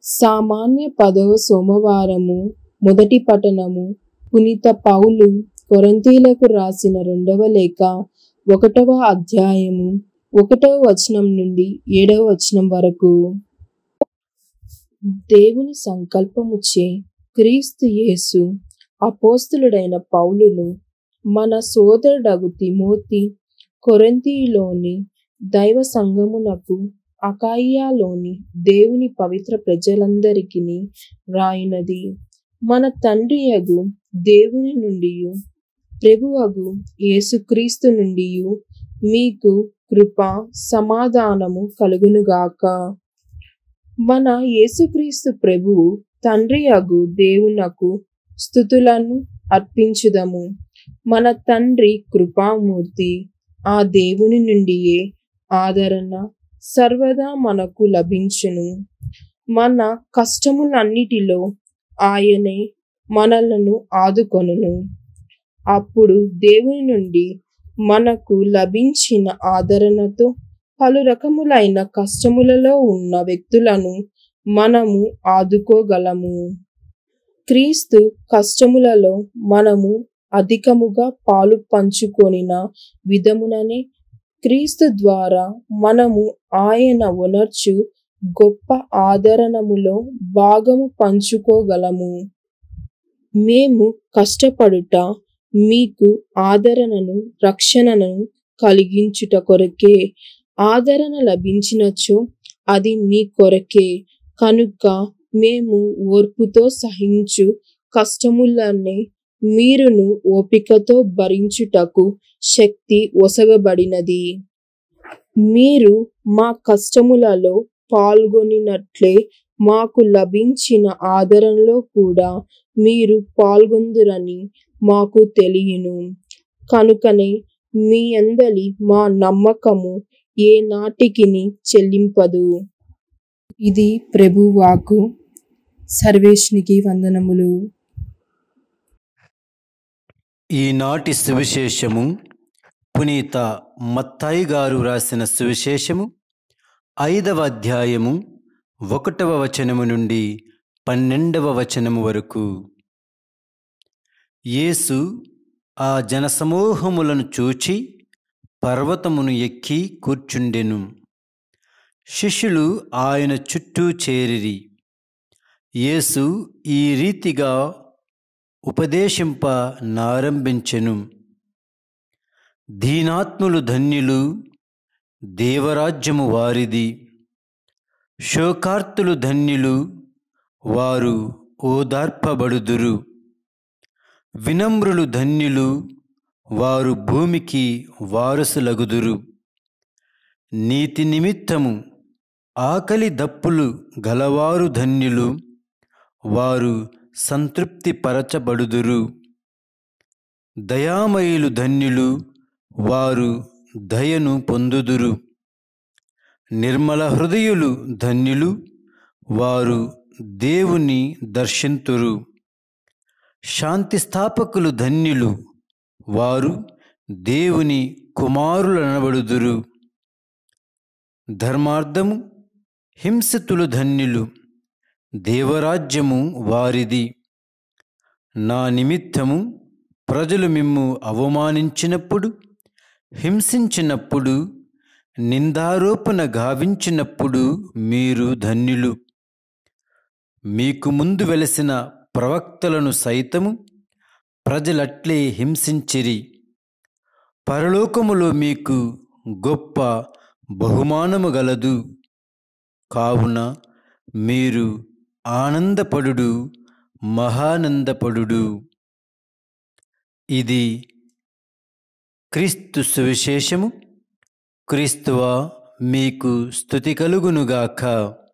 సామాన్య పదవ సోమవారము మొదటి పఠనము పునీత పౌలు కొరంతీలకు రాసిన రెండవ లేఖ ఒకటవ అధ్యాయము ఒకటవ వచనం నుండి ఏడవ వచనం వరకు దేవుని సంకల్పముచే క్రీస్తు యేసు అపోస్తులుడైన పౌలును మన సోదరుడగు తిమోతి కొరంతిలోని దైవ సంగమునకు అకాయియాలోని దేవుని పవిత్ర ప్రజలందరికీ రాయినది మన తండ్రి యగు దేవుని నుండి ప్రభువగు యేసుక్రీస్తు నుండి మీకు కృప సమాధానము కలుగునుగాక మన యేసుక్రీస్తు ప్రభువు తండ్రి యగు దేవునకు స్థుతులను అర్పించుదము మన తండ్రి కృపామూర్తి ఆ దేవుని నుండియే ఆదరణ సర్వదా మనకు లభించును మన కష్టములన్నిటిలో ఆయనే మనలను ఆదుకొనును అప్పుడు దేవుని నుండి మనకు లభించిన ఆదరణతో పలు రకములైన కష్టములలో ఉన్న వ్యక్తులను మనము ఆదుకోగలము క్రీస్తు కష్టములలో మనము అధికముగా పాలు పంచుకొనిన విధముననే క్రీస్తు ద్వారా మనము ఆయన ఉనర్చు గొప్ప ఆదరణములో భాగము పంచుకోగలము మేము కష్టపడుట మీకు ఆదరణను రక్షణను కలిగించుట కొరకే ఆదరణ లభించినచో అది మీ కొరకే కనుక మేము ఓర్పుతో సహించు కష్టములనే మీరును ఓపికతో భరించుటకు శక్తి ఒసగబడినది మీరు మా కష్టములలో పాల్గొనినట్లే మాకు లభించిన ఆదరణలో కూడా మీరు పాల్గొందురని మాకు తెలియను కనుకనే మీ అందలి మా నమ్మకము ఏ నాటికిని చెల్లింపదు ఇది ప్రభువాకు సర్వేష్నికి వందనములు ఈనాటి సువిశేషము పునీత మత్తాయి గారు రాసిన సువిశేషము ఐదవ అధ్యాయము ఒకటవ వచనము నుండి పన్నెండవ వచనము వరకు యేసు ఆ జనసమూహములను చూచి పర్వతమును ఎక్కి కూర్చుండెను శిష్యులు ఆయన చుట్టూ చేరిరి యేసు ఈ రీతిగా ఉపదేశింప నారంభించెను దీనాత్ములు ధన్యులు దేవరాజ్యము వారిది శోకార్తులు ధన్యులు వారు ఓదార్పబడుదురు వినమ్రులు ధన్యులు వారు భూమికి వారసులగుదురు నీతి నిమిత్తము ఆకలి దప్పులు గలవారు ధన్యులు వారు సంతృప్తి పరచబడుదురు దయామయులు ధన్యులు వారు దయను పొందుదురు నిర్మల హృదయులు ధన్యులు వారు దేవుని దర్శింతురు శాంతి స్థాపకులు ధన్యులు వారు దేవుని కుమారులనబడుదురు ధర్మార్థము హింసితులు ధన్యులు దేవరాజ్యము వారిది నా నిమిత్తము ప్రజలు మిమ్ము అవమానించినప్పుడు హింసించినప్పుడు నిందారోపణ గావించినప్పుడు మీరు ధన్యులు మీకు ముందు వెలసిన ప్రవక్తలను సైతము ప్రజలట్లే హింసించిరి పరలోకములో మీకు గొప్ప బహుమానము గలదు కావున మీరు ఆనందపడుడు మహానందపడుడు ఇది క్రీస్తు సువిశేషము క్రీస్తువా మీకు స్థుతి కలుగునుగాక